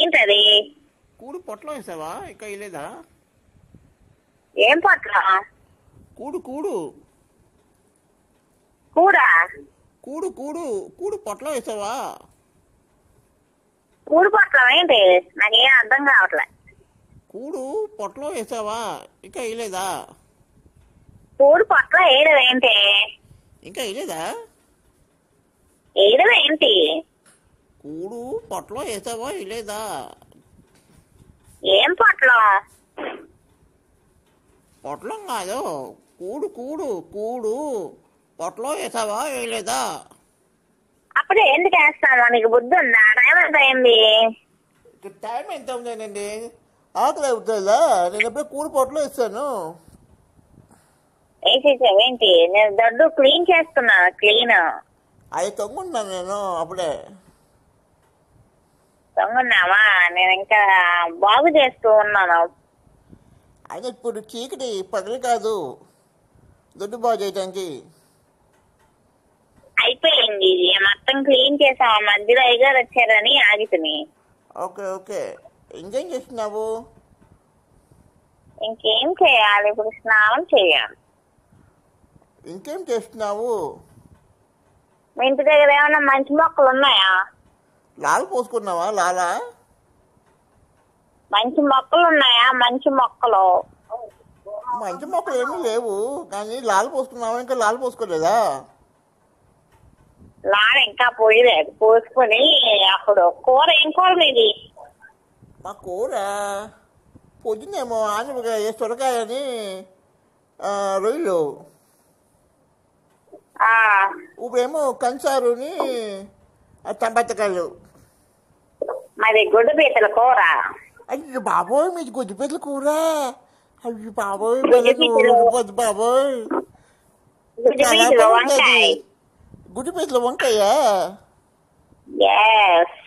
ఏంటది కూడు పొట్టలో వేసావా ఇంకా వేయలేదా ఏం పొట్లం కూడు కూడు కూర కూడు కూడు కూడు పొట్టలో వేసావా కూడు పొట్లం ఏంటి నాకేం అర్థం కావట్లే కూడు పొట్టలో వేసావా ఇంకా వేయలేదా కూడు పొట్లం ఏడవ ఏంటి ఇంకా వేయలేదా ఏడవ ఏంటి కూడు పొట్టలో వేసావా వేయలేదా ఏం పొట్లం పొట్లం కాదు కూడు కూడు కూడు పొట్టలో వేసావా వేయలేదా అప్పుడు ఎందుకు వేస్తాను నీకు బుద్ధి ఉందా టైం ఎంత అయింది ఇక టైం ఎంత ఉందేనండి ఆకలి అవుతుందా నేను ఎప్పుడే కూడు పొట్టలో ఇస్తాను వేసేసావు ఏంటి నేను దొడ్డు క్లీన్ చేస్తున్నా క్లీన్ అవి తొంగున్నాను నేను అప్పుడే దొంగన్నావా నేను ఇంకా బాగు చేస్తూ ఉన్నాను అయినా ఇప్పుడు చీకటి పగలు కాదు దొడ్డు బాగు చేయడానికి అయిపోయింది ఇది మొత్తం క్లీన్ చేసాం మధ్యలో అయ్యగారు వచ్చారని ఆగితిని ఓకే ఓకే ఇంకేం చేస్తున్నావు ఇంకేం చేయాలి ఇప్పుడు స్నానం చేయాలి ఇంకేం చేస్తున్నావు మీ ఇంటి దగ్గర ఏమైనా మంచి మొక్కలు ఉన్నాయా లాల పోసుకున్నావా లాల మంచి మొక్కలు ఉన్నాయా మంచి మొక్కలు మంచి మొక్కలు ఏమీ లేవు కానీ లాల పోసుకున్నావా ఇంకా లాల పోసుకోలేదా లాడ ఇంకా పోయలేదు పోసుకొని అప్పుడు కూర ఏం కూర మీది మా కూర పొద్దున్నేమో ఆనపకాయ సొరకాయని ఆ, రొయ్యలు ఆ ఇప్పుడేమో కంచారుని ఆ, టమాటకాయలు మరి గుడ్డు పీతల కూర అయ్యో బాబోయ్ మీది గుడ్డిపెట్ల కూర అయ్యో బాబోయ్ గుడ్డిపీతలు. వద్దు బాబోయ్ గుడ్డు చాలా పీతల బాగుంటది వంకాయ గుడ్డిపెట్ల వంకాయ ఎస్